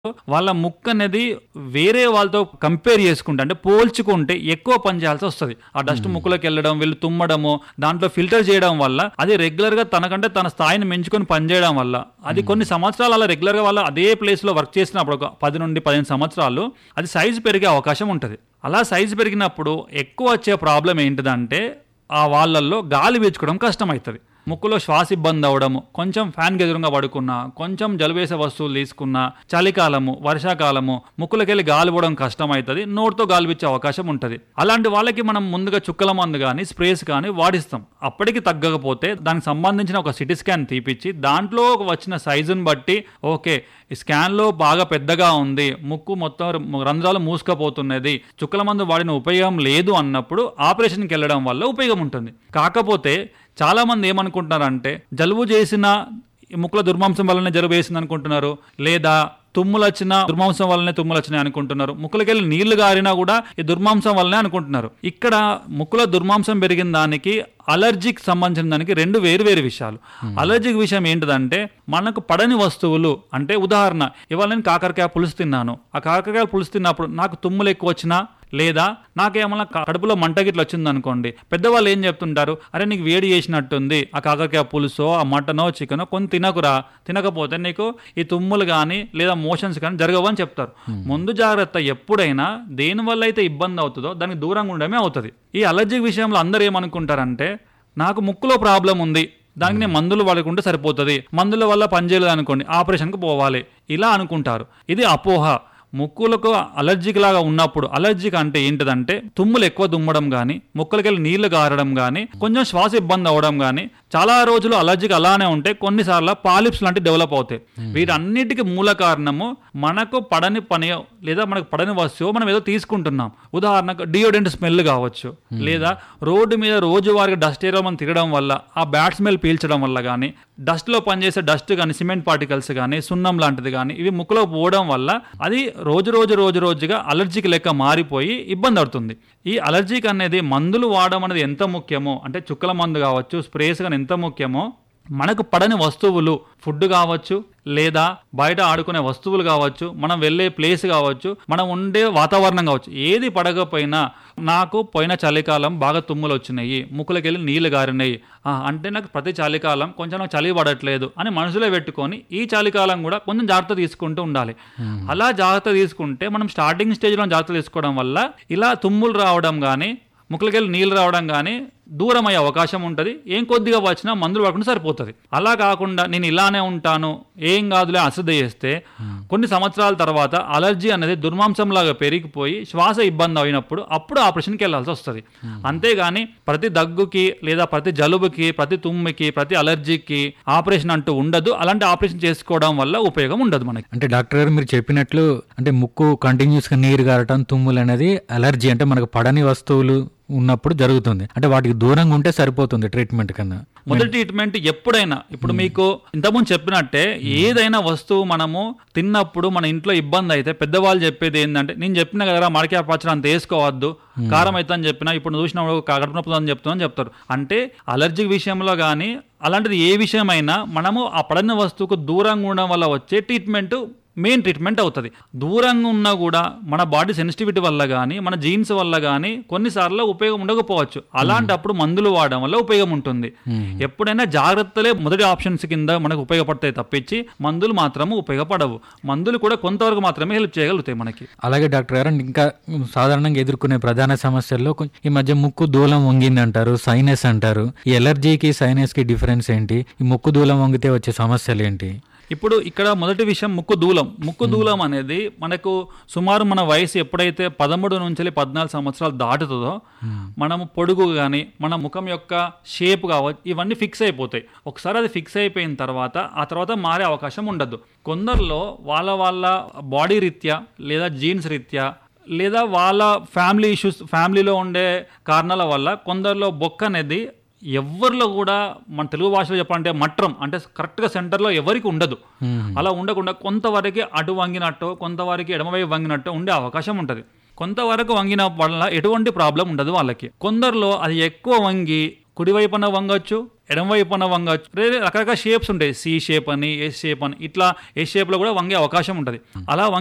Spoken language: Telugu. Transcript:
వాళ్ళ ముక్కు అనేది వేరే వాళ్ళతో కంపేర్ చేసుకుంటే అంటే పోల్చుకుంటే ఎక్కువ పని చేయాల్సి వస్తుంది ఆ డస్ట్ ముక్కులోకి వెళ్ళడం వీళ్ళు తుమ్మడము దాంట్లో ఫిల్టర్ చేయడం వల్ల అది రెగ్యులర్ గా తనకంటే తన స్థాయిని మెంచుకొని పనిచేయడం వల్ల అది కొన్ని సంవత్సరాలు అలా రెగ్యులర్ గా వాళ్ళు అదే ప్లేస్ లో వర్క్ చేసినప్పుడు ఒక పది నుండి పదిహేను సంవత్సరాలు అది సైజు పెరిగే అవకాశం ఉంటుంది అలా సైజు పెరిగినప్పుడు ఎక్కువ వచ్చే ప్రాబ్లం ఏంటిదంటే ఆ వాళ్ళల్లో గాలి పీల్చుకోవడం కష్టమవుతుంది ముక్కులో శ్వాస ఇబ్బంది అవడము కొంచెం ఫ్యాన్ ఎదురుగా పడుకున్నా కొంచెం జలువేసే వస్తువులు తీసుకున్నా చలికాలము వర్షాకాలము ముక్కులకెళ్ళి గాలి పోవడం కష్టమవుతుంది నోటితో గాలి పీల్చే అవకాశం ఉంటుంది అలాంటి వాళ్ళకి మనం ముందుగా చుక్కల మందు కానీ స్ప్రేస్ కానీ వాడిస్తాం అప్పటికి తగ్గకపోతే దానికి సంబంధించిన ఒక సిటీ స్కాన్ తీపిచ్చి దాంట్లో వచ్చిన సైజుని బట్టి ఓకే ఈ స్కాన్లో బాగా పెద్దగా ఉంది ముక్కు మొత్తం రంధ్రాలు మూసుకపోతున్నది చుక్కల మందు వాడిన ఉపయోగం లేదు అన్నప్పుడు ఆపరేషన్కి వెళ్ళడం వల్ల ఉపయోగం ఉంటుంది కాకపోతే చాలా మంది ఏమనుకుంటున్నారంటే జలుబు చేసిన ఈ ముక్కుల దుర్మాంసం వల్లనే జలుబు వేసింది అనుకుంటున్నారు లేదా తుమ్ములు వచ్చిన దుర్మాంసం వల్లనే తుమ్ములు వచ్చినాయి అనుకుంటున్నారు ముక్కులకెళ్ళి నీళ్లు గారినా కూడా ఈ దుర్మాంసం వల్లనే అనుకుంటున్నారు ఇక్కడ ముక్కులో దుర్మాంసం పెరిగిన దానికి అలర్జీకి సంబంధించిన దానికి రెండు వేరు వేరు విషయాలు అలర్జీకి విషయం ఏంటిదంటే మనకు పడని వస్తువులు అంటే ఉదాహరణ ఇవాళ నేను కాకరకాయ పులుసు తిన్నాను ఆ కాకరకాయ పులుసు తిన్నప్పుడు నాకు తుమ్ములు ఎక్కువ వచ్చినా లేదా నాకేమన్నా క- కడుపులో మంట గిట్ల వచ్చింది అనుకోండి పెద్దవాళ్ళు ఏం చెప్తుంటారు అరే నీకు వేడి చేసినట్టుంది ఆ కాకరకాయ పులుసో ఆ మటనో చికెనో కొన్ని తినకురా తినకపోతే నీకు ఈ తుమ్ములు కానీ లేదా మోషన్స్ కానీ జరగవని చెప్తారు ముందు జాగ్రత్త ఎప్పుడైనా దేని వల్ల అయితే ఇబ్బంది అవుతుందో దానికి దూరంగా ఉండడమే అవుతుంది ఈ అలర్జీ విషయంలో అందరూ ఏమనుకుంటారంటే నాకు ముక్కులో ప్రాబ్లం ఉంది దానికి నేను మందులు వాడుకుంటే సరిపోతుంది మందుల వల్ల పనిచేయలేదు అనుకోండి ఆపరేషన్కి పోవాలి ఇలా అనుకుంటారు ఇది అపోహ ముక్కులకు అలర్జీకి లాగా ఉన్నప్పుడు అలర్జీకి అంటే ఏంటిదంటే తుమ్ములు ఎక్కువ దుమ్మడం కానీ ముక్కలకెళ్ళి నీళ్లు గారడం కానీ కొంచెం శ్వాస ఇబ్బంది అవడం కానీ చాలా రోజులు అలర్జీకి అలానే ఉంటే కొన్నిసార్లు పాలిప్స్ లాంటివి డెవలప్ అవుతాయి వీటన్నిటికీ మూల కారణము మనకు పడని పని లేదా మనకు పడని వస్తువు మనం ఏదో తీసుకుంటున్నాం ఉదాహరణకు డియోడెంట్ స్మెల్ కావచ్చు లేదా రోడ్డు మీద రోజువారీగా డస్ట్ ఏరియా మనం తిరగడం వల్ల ఆ బ్యాడ్ స్మెల్ పీల్చడం వల్ల కానీ డస్ట్లో పనిచేసే డస్ట్ కానీ సిమెంట్ పార్టికల్స్ కానీ సున్నం లాంటిది కానీ ఇవి ముక్కులో పోవడం వల్ల అది రోజు రోజు రోజు రోజుగా అలర్జీకి లెక్క మారిపోయి ఇబ్బంది అవుతుంది ఈ అలర్జీకి అనేది మందులు వాడడం అనేది ఎంత ముఖ్యమో అంటే చుక్కల మందు కావచ్చు స్ప్రేస్ కానీ ఎంత ముఖ్యమో మనకు పడని వస్తువులు ఫుడ్ కావచ్చు లేదా బయట ఆడుకునే వస్తువులు కావచ్చు మనం వెళ్ళే ప్లేస్ కావచ్చు మనం ఉండే వాతావరణం కావచ్చు ఏది పడకపోయినా నాకు పోయిన చలికాలం బాగా తుమ్ములు వచ్చినాయి ముక్కులకెళ్ళి నీళ్లు గారినాయి ఆ, అంటే నాకు ప్రతి చలికాలం కొంచెం నాకు చలి పడట్లేదు అని మనసులో పెట్టుకొని ఈ చలికాలం కూడా కొంచెం జాగ్రత్త తీసుకుంటూ ఉండాలి అలా జాగ్రత్త తీసుకుంటే మనం స్టార్టింగ్ స్టేజ్లో జాగ్రత్త తీసుకోవడం వల్ల ఇలా తుమ్ములు రావడం కానీ ముక్కులకెళ్ళి నీళ్ళు రావడం కానీ దూరం అయ్యే అవకాశం ఉంటుంది ఏం కొద్దిగా వచ్చినా మందులు పడకుండా సరిపోతుంది అలా కాకుండా నేను ఇలానే ఉంటాను ఏం కాదులే అశ్రద్ధ చేస్తే కొన్ని సంవత్సరాల తర్వాత అలర్జీ అనేది దుర్మాంసంలాగా పెరిగిపోయి శ్వాస ఇబ్బంది అయినప్పుడు అప్పుడు ఆపరేషన్కి వెళ్ళాల్సి వస్తుంది అంతేగాని ప్రతి దగ్గుకి లేదా ప్రతి జలుబుకి ప్రతి తుమ్మికి ప్రతి అలర్జీకి ఆపరేషన్ అంటూ ఉండదు అలాంటి ఆపరేషన్ చేసుకోవడం వల్ల ఉపయోగం ఉండదు మనకి అంటే డాక్టర్ గారు మీరు చెప్పినట్లు అంటే ముక్కు కంటిన్యూస్ గా నీరు గారటం తుమ్ములు అనేది అలర్జీ అంటే మనకు పడని వస్తువులు ఉన్నప్పుడు జరుగుతుంది అంటే వాటికి దూరంగా ఉంటే సరిపోతుంది ట్రీట్మెంట్ కన్నా మొదటి ట్రీట్మెంట్ ఎప్పుడైనా ఇప్పుడు మీకు ఇంతకుముందు చెప్పినట్టే ఏదైనా వస్తువు మనము తిన్నప్పుడు మన ఇంట్లో ఇబ్బంది అయితే పెద్దవాళ్ళు చెప్పేది ఏంటంటే నేను చెప్పిన కదా మడికాయ పచ్చడి అంత వేసుకోవద్దు కారం అయితే అని చెప్పినా ఇప్పుడు నువ్వు చూసినప్పుడు కడుపు నొప్పి అని చెప్తున్నాను చెప్తారు అంటే అలర్జీ విషయంలో కానీ అలాంటిది ఏ విషయమైనా మనము ఆ పడని వస్తువుకు దూరంగా ఉండడం వల్ల వచ్చే ట్రీట్మెంట్ మెయిన్ ట్రీట్మెంట్ అవుతుంది దూరంగా ఉన్నా కూడా మన బాడీ సెన్సిటివిటీ వల్ల కానీ మన జీన్స్ వల్ల కానీ కొన్నిసార్లు ఉపయోగం ఉండకపోవచ్చు అలాంటప్పుడు మందులు వాడడం వల్ల ఉపయోగం ఉంటుంది ఎప్పుడైనా జాగ్రత్తలే మొదటి ఆప్షన్స్ కింద మనకు ఉపయోగపడతాయి తప్పించి మందులు మాత్రము ఉపయోగపడవు మందులు కూడా కొంతవరకు మాత్రమే హెల్ప్ చేయగలుగుతాయి మనకి అలాగే డాక్టర్ గారు ఇంకా సాధారణంగా ఎదుర్కొనే ప్రధాన సమస్యల్లో కొం- ఈ మధ్య ముక్కు దూలం వంగింది అంటారు సైనస్ అంటారు ఈ ఎలర్జీకి సైనస్ కి డిఫరెన్స్ ఏంటి ఈ ముక్కు దూలం వంగితే వచ్చే సమస్యలు ఏంటి ఇప్పుడు ఇక్కడ మొదటి విషయం ముక్కు దూలం ముక్కు దూలం అనేది మనకు సుమారు మన వయసు ఎప్పుడైతే పదమూడు నుంచి పద్నాలుగు సంవత్సరాలు దాటుతుందో మనము పొడుగు కానీ మన ముఖం యొక్క షేప్ కావచ్చు ఇవన్నీ ఫిక్స్ అయిపోతాయి ఒకసారి అది ఫిక్స్ అయిపోయిన తర్వాత ఆ తర్వాత మారే అవకాశం ఉండదు కొందరిలో వాళ్ళ వాళ్ళ బాడీ రీత్యా లేదా జీన్స్ రీత్యా లేదా వాళ్ళ ఫ్యామిలీ ఇష్యూస్ ఫ్యామిలీలో ఉండే కారణాల వల్ల కొందరిలో బొక్క అనేది ఎవరిలో కూడా మన తెలుగు భాషలో చెప్పాలంటే మట్రం అంటే కరెక్ట్గా సెంటర్లో ఎవరికి ఉండదు అలా ఉండకుండా కొంతవరకు అటు వంగినట్టు కొంతవరకు ఎడమవైపు వంగినట్టు ఉండే అవకాశం ఉంటుంది కొంతవరకు వంగిన వల్ల ఎటువంటి ప్రాబ్లం ఉండదు వాళ్ళకి కొందరిలో అది ఎక్కువ వంగి కుడివైపున వంగొచ్చు ఎడమ వైపున వంగచ్చు వేరే రకరకాల షేప్స్ ఉంటాయి సి షేప్ అని ఎస్ షేప్ అని ఇట్లా ఎస్ షేప్ లో కూడా వంగే అవకాశం ఉంటుంది అలా వంగి